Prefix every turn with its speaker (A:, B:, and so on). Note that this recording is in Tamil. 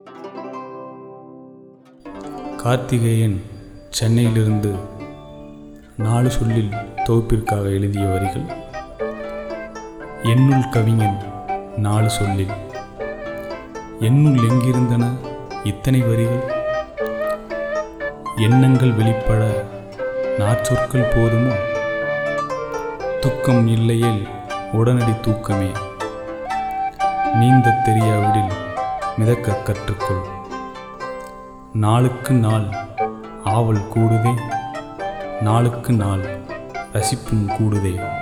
A: கார்த்திகேயன் சென்னையிலிருந்து நாலு சொல்லில் தொகுப்பிற்காக எழுதிய வரிகள் என்னுள் கவிஞன் நாலு சொல்லில் என்னுள் எங்கிருந்தன இத்தனை வரிகள் எண்ணங்கள் வெளிப்பட நாற்சொற்கள் போதுமோ துக்கம் இல்லையேல் உடனடி தூக்கமே நீந்தத் தெரியாவிடில் மிதக்க கற்றுக்கொள் நாளுக்கு நாள் ஆவல் கூடுதே நாளுக்கு நாள் ரசிப்பும் கூடுதே